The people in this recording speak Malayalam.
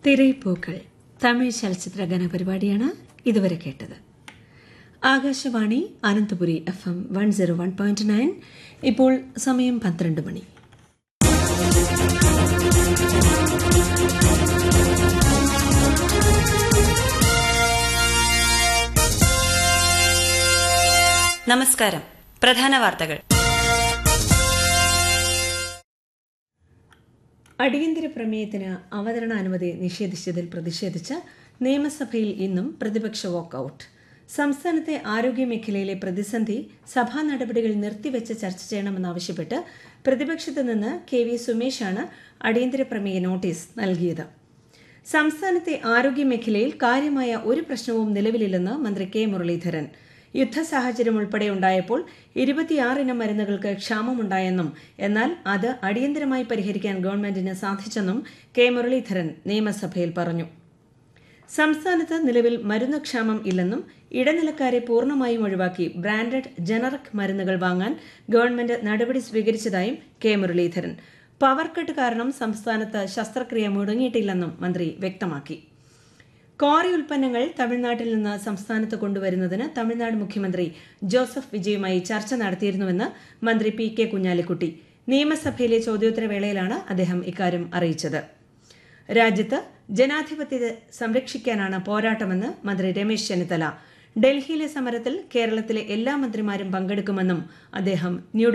തിരയിപ്പൂക്കൾ തമിഴ് ചലച്ചിത്ര ഗാനപരിപാടിയാണ് ഇതുവരെ കേട്ടത് Akashvani Ananthapuri F M one zero one point nine ഇപ്പോൾ സമയം പന്ത്രണ്ട് മണി നമസ്കാരം പ്രധാന വാർത്തകൾ അടിയന്തര പ്രമേയത്തിന് അവതരണാനുമതി നിഷേധിച്ചതിൽ പ്രതിഷേധിച്ച് നിയമസഭയിൽ ഇന്നും പ്രതിപക്ഷ വാക്കൌട്ട് സംസ്ഥാനത്തെ ആരോഗ്യമേഖലയിലെ പ്രതിസന്ധി സഭാ നടപടികൾ നിർത്തിവെച്ച് ചർച്ച ചെയ്യണമെന്നാവശ്യപ്പെട്ട് പ്രതിപക്ഷത്ത് നിന്ന് കെ വി സുമേഷാണ് അടിയന്തര പ്രമേയ നോട്ടീസ് നൽകിയത് സംസ്ഥാനത്തെ ആരോഗ്യമേഖലയിൽ കാര്യമായ ഒരു പ്രശ്നവും നിലവിലില്ലെന്ന് മന്ത്രി കെ മുരളീധരൻ യുദ്ധ സാഹചര്യം ഉൾപ്പെടെ ഉണ്ടായപ്പോൾ ഇരുപത്തിയാറിനം മരുന്നുകൾക്ക് ക്ഷാമമുണ്ടായെന്നും എന്നാൽ അത് അടിയന്തരമായി പരിഹരിക്കാൻ ഗവൺമെന്റിന് സാധിച്ചെന്നും കെ മുരളീധരൻ നിയമസഭയിൽ പറഞ്ഞു സംസ്ഥാനത്ത് നിലവിൽ മരുന്ന് ക്ഷാമം ഇല്ലെന്നും ഇടനിലക്കാരെ പൂർണ്ണമായും ഒഴിവാക്കി ബ്രാൻഡഡ് ജനറിക് മരുന്നുകൾ വാങ്ങാൻ ഗവൺമെന്റ് നടപടി സ്വീകരിച്ചതായും കെ മുരളീധരൻ പവർ കട്ട് കാരണം സംസ്ഥാനത്ത് ശസ്ത്രക്രിയ മുടങ്ങിയിട്ടില്ലെന്നും മന്ത്രി വ്യക്തമാക്കി ക്വാറി ഉൽപ്പന്നങ്ങൾ തമിഴ്നാട്ടിൽ നിന്ന് സംസ്ഥാനത്ത് കൊണ്ടുവരുന്നതിന് തമിഴ്നാട് മുഖ്യമന്ത്രി ജോസഫ് വിജയുമായി ചർച്ച നടത്തിയിരുന്നുവെന്ന് മന്ത്രി പി കെ കുഞ്ഞാലിക്കുട്ടി നിയമസഭയിലെ ചോദ്യോത്തരവേളയിലാണ് അദ്ദേഹം ഇക്കാര്യം അറിയിച്ചത് രാജ്യത്ത് ജനാധിപത്യത്തെ സംരക്ഷിക്കാനാണ് പോരാട്ടമെന്ന് മന്ത്രി രമേശ് ചെന്നിത്തല ഡൽഹിയിലെ സമരത്തിൽ കേരളത്തിലെ എല്ലാ മന്ത്രിമാരും പങ്കെടുക്കുമെന്നും അദ്ദേഹം ന്യൂഡൽഹിയിൽ